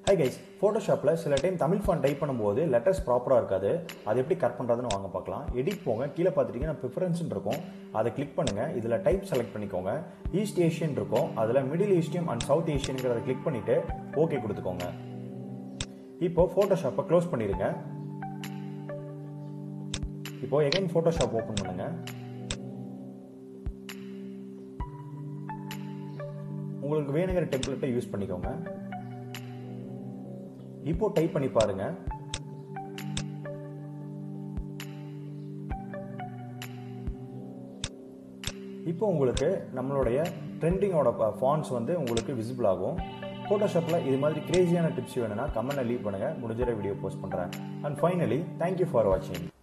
high guys ஃபோட்டோஷாப்பில் சில time Tamil font type பண்ணும்போது லெட்டர்ஸ் ப்ராப்பராக இருக்காது அது எப்படி கட் பண்ணுறதுன்னு வாங்க பார்க்கலாம் எடிட் போங்க கீழே பார்த்துட்டீங்கன்னா ப்ரிஃபரன்ஸ்னு இருக்கும் அதை கிளிக் பண்ணுங்கள் இதில் டைப் செலக்ட் பண்ணிக்கோங்க ஈஸ்ட் ஏஷியன் இருக்கும் அதில் மிடில் ஈஸ்டியம் அண்ட் சவுத் ஏஷியனுங்கிறத கிளிக் பண்ணிவிட்டு ஓகே கொடுத்துக்கோங்க இப்போ ஃபோட்டோஷாப்பை க்ளோஸ் பண்ணிடுங்க இப்போ எகைன் ஃபோட்டோஷாப் ஓப்பன் பண்ணுங்க உங்களுக்கு வேணுங்கிற டெம்ப்ளேட்டை யூஸ் பண்ணிக்கோங்க இப்போ டைப் பண்ணி பாருங்க இப்போ உங்களுக்கு நம்மளுடைய ட்ரெண்டிங்கோட ஃபான்ஸ் வந்து உங்களுக்கு விசிபிள் ஆகும் ஃபோட்டோஷாப்பில் இது மாதிரி கிரேசியான டிப்ஸ் வேணும்னா கமெண்ட்டில் லீவ் பண்ணுங்கள் முடிஞ்ச வீடியோ போஸ்ட் பண்ணுறேன் அண்ட் ஃபைனலி தேங்க்யூ ஃபார் வாட்சிங்